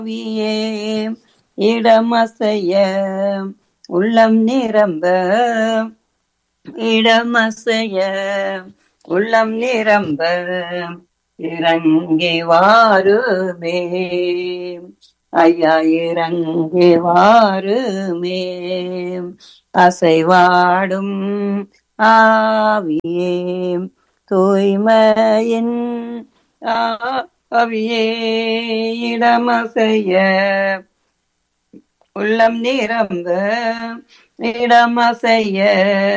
ஆவியே இடமசைய உள்ளம் நிரம்ப இடமசைய உள்ளம் நிரம்ப இறங்கி வாருமே ஐயா இறங்கி வாருமே அசைவாடும் ஆவியே தூய்மையின் ஆவியே இடமசைய உள்ளம் நிரம்ப இடமசைய